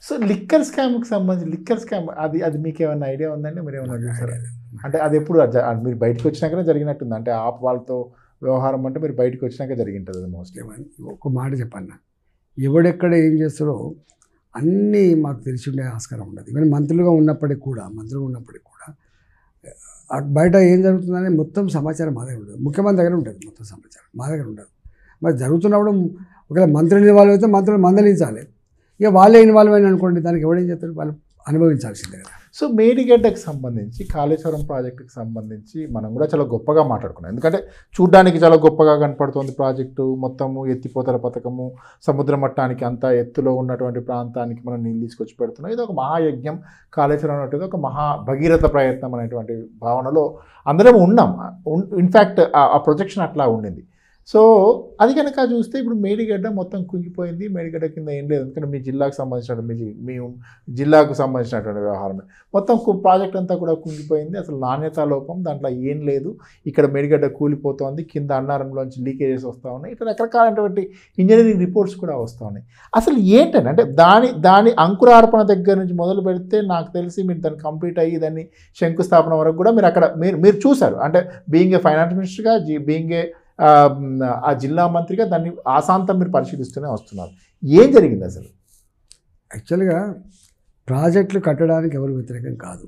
so liquor స్కామ్కి సంబంధించి liquor scam అది అది మీకు ఏమైనా ఐడియా ఉందండి మీరు ఏమైనా చూసారా అంటే అది ఎప్పుడు అది- అది మీరు బయటకు వచ్చినాకనే జరిగినట్టుంది అంటే ఆప్ వాళ్ళతో వ్యవహారం అంటే మీరు బయటకు వచ్చినాక జరిగింటుంది అది మోస్ట్లీ ఏమని ఒక మాట చెప్పన్న ఎవడెక్కడ ఏం చేస్తాడో అన్నీ మాకు తెలిసి ఉండే ఆస్కారం ఉండదు ఈవెన్ మంత్రులుగా ఉన్నప్పటికి కూడా మంత్రులుగా ఉన్నప్పటికి కూడా ఆ బయట ఏం జరుగుతుందని మొత్తం సమాచారం మా దగ్గర ఉండదు ముఖ్యమంత్రి దగ్గర ఉంటుంది మొత్తం సమాచారం మా దగ్గర ఉండదు మరి జరుగుతున్నప్పుడు ఒకవేళ మంత్రులు ఇన్వాల్వ్ అయితే మంత్రులు మందలించాలి ఇక వాళ్ళే ఇన్వాల్వ్ అయిన అనుకోండి దానికి ఎవడేం చేస్తారు వాళ్ళు అనుభవించాల్సిందే కదా సో మేడిగడ్డకు సంబంధించి కాళేశ్వరం ప్రాజెక్టుకి సంబంధించి మనం కూడా చాలా గొప్పగా మాట్లాడుకున్నాం ఎందుకంటే చూడ్డానికి చాలా గొప్పగా కనపడుతుంది ప్రాజెక్టు మొత్తము ఎత్తిపోతల పథకము సముద్ర మట్టానికి అంత ఎత్తులో ఉన్నటువంటి ప్రాంతానికి మనం నీళ్ళు తీసుకొచ్చి పెడుతున్నాం ఇది ఒక మహాయజ్ఞం కాళేశ్వరం అనేటిది ఒక మహా భగీరథ ప్రయత్నం అనేటువంటి భావనలో అందరం ఉన్నాం ఇన్ఫ్యాక్ట్ ఆ ప్రొజెక్షన్ అట్లా ఉండింది సో అది కనుక చూస్తే ఇప్పుడు మేడిగడ్డ మొత్తం కుంగిపోయింది మేడిగడ్డ కింద ఏం లేదు ఎందుకంటే మీ జిల్లాకు సంబంధించిన మీ జి- మీ జిల్లాకు సంబంధించినటువంటి వ్యవహారం మొత్తం కు- ప్రాజెక్ట్ అంతా కూడా కుంగిపోయింది అసలు నాణ్యత లోపం దాంట్లో ఏం లేదు ఇక్కడ మేడిగడ్డ కూలిపోతోంది కింద అన్నారంలోంచి లీకేజెస్ వస్తూ ఉన్నాయి ఇట్లా రకరకాలైనటువంటి ఇంజనీరింగ్ రిపోర్ట్స్ కూడా వస్తూ ఉన్నాయి అసలు ఏంటంటే అంటే దాని దాని అంకురార్పణ దగ్గర నుంచి మొదలు పెడితే నాకు తెలిసి మీరు దాన్ని కంప్లీట్ అయ్యి దాన్ని శంకుస్థాపన వరకు కూడా మీరు అక్కడ మీరు మీరు చూశారు అంటే బీయింగ్ ఏ ఫైనాన్స్ మినిస్టర్గా జీ బీయింగ్ ఏ ఆ జిల్లా మంత్రిగా దాన్ని ఆశాంతం మీరు పరిశీలిస్తూనే వస్తున్నారు ఏం జరిగింది అసలు యాక్చువల్గా ప్రాజెక్టులు కట్టడానికి ఎవరు వ్యతిరేకం కాదు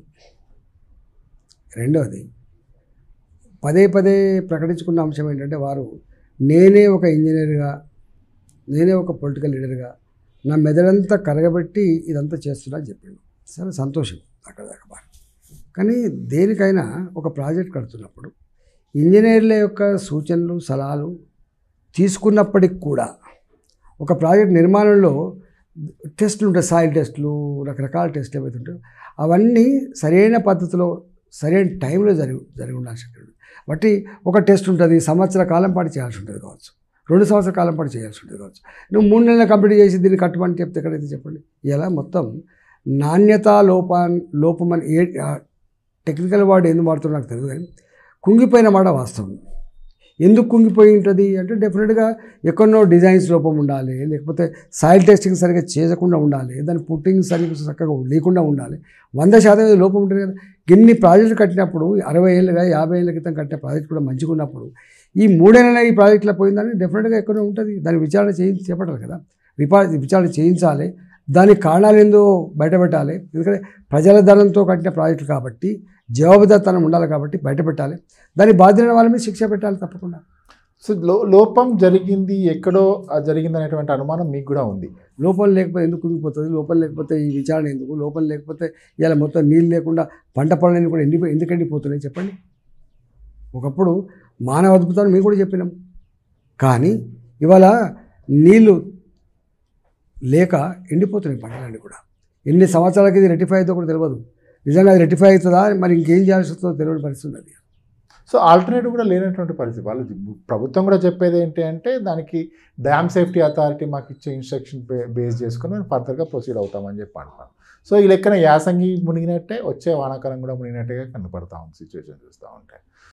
రెండవది పదే పదే ప్రకటించుకున్న అంశం ఏంటంటే వారు నేనే ఒక ఇంజనీర్గా నేనే ఒక పొలిటికల్ లీడర్గా నా మెదడంతా కరగబెట్టి ఇదంతా చేస్తున్నా అని చెప్పిండు సరే సంతోషం అక్కడ దాకా బాగా కానీ దేనికైనా ఒక ప్రాజెక్ట్ కడుతున్నప్పుడు ఇంజనీర్ల యొక్క సూచనలు సలహాలు తీసుకున్నప్పటికి కూడా ఒక ప్రాజెక్ట్ నిర్మాణంలో టెస్టులు ఉంటాయి సాయిల్ టెస్టులు రకరకాల టెస్టులు ఏవైతే ఉంటాయో అవన్నీ సరైన పద్ధతిలో సరైన టైంలో జరిగి జరిగి ఉండాల్సి ఉంటుంది బట్టి ఒక టెస్ట్ ఉంటుంది సంవత్సర కాలం పాటు చేయాల్సి ఉంటుంది కావచ్చు రెండు సంవత్సరాల కాలం పాటు చేయాల్సి ఉంటుంది కావచ్చు నువ్వు మూడు నెలలు కంప్లీట్ చేసి దీన్ని కట్టమని చెప్తే ఎక్కడైతే చెప్పండి ఇలా మొత్తం నాణ్యత లోపా లోపమని ఏ టెక్నికల్ వర్డ్ ఎందుకు వాడుతున్నా నాకు తెలియదు కానీ కుంగిపోయిన మాట వాస్తవం ఎందుకు కుంగిపోయి ఉంటుంది అంటే డెఫినెట్గా ఎక్కడో డిజైన్స్ లోపం ఉండాలి లేకపోతే సాయిల్ టెస్టింగ్ సరిగ్గా చేయకుండా ఉండాలి దాని పుట్టింగ్ సరిగ్గా చక్కగా లేకుండా ఉండాలి వంద శాతం ఏదో లోపం ఉంటుంది కదా ఎన్ని ప్రాజెక్టులు కట్టినప్పుడు అరవై ఏళ్ళుగా యాభై ఏళ్ళ క్రితం కట్టిన ప్రాజెక్ట్ కూడా మంచిగా ఉన్నప్పుడు ఈ మూడేళ్ళ ఈ ప్రాజెక్టులో పోయిందని డెఫినెట్గా ఎక్కడో ఉంటుంది దాని విచారణ చేయించి చేపట్టాలి కదా రిపా విచారణ చేయించాలి దానికి కారణాలు ఏందో బయటపెట్టాలి ఎందుకంటే ప్రజల ధనంతో కట్టిన ప్రాజెక్టు కాబట్టి జవాబుదారితనం ఉండాలి కాబట్టి బయటపెట్టాలి దాని బాధ్యత వాళ్ళ మీద శిక్ష పెట్టాలి తప్పకుండా సో లో లోపం జరిగింది ఎక్కడో ఆ జరిగింది అనేటువంటి అనుమానం మీకు కూడా ఉంది లోపల లేకపోతే ఎందుకు కుంగిపోతుంది లోపల లేకపోతే ఈ విచారణ ఎందుకు లోపల లేకపోతే ఇలా మొత్తం నీళ్ళు లేకుండా పంట పొలాన్ని కూడా ఎండిపో ఎందుకు ఎండిపోతున్నాయి చెప్పండి ఒకప్పుడు మానవ అద్భుతాన్ని మేము కూడా చెప్పినాం కానీ ఇవాళ నీళ్ళు లేక ఎండిపోతున్నాయి పంటలన్నీ కూడా ఎన్ని సంవత్సరాలకి ఇది రెటిఫై అవుతుందో కూడా తెలియదు నిజంగా అది రెటిఫై అవుతుందా మరి ఇంకేం చేయాల్సి వస్తుందో తెలియని పరిస్థితి ఉన్నది సో ఆల్టర్నేటివ్ కూడా లేనటువంటి పరిస్థితి వాళ్ళు ప్రభుత్వం కూడా చెప్పేది ఏంటి అంటే దానికి డ్యామ్ సేఫ్టీ అథారిటీ మాకు ఇచ్చే ఇన్స్ట్రక్షన్ బేస్ చేసుకుని మేము ఫర్దర్గా ప్రొసీడ్ అవుతామని చెప్పి అంటున్నాం సో ఈ లెక్కన యాసంగి మునిగినట్టే వచ్చే వానాకాలం కూడా మునిగినట్టుగా కనపడతా ఉంది సిచ్యువేషన్ చూస్తూ ఉంటే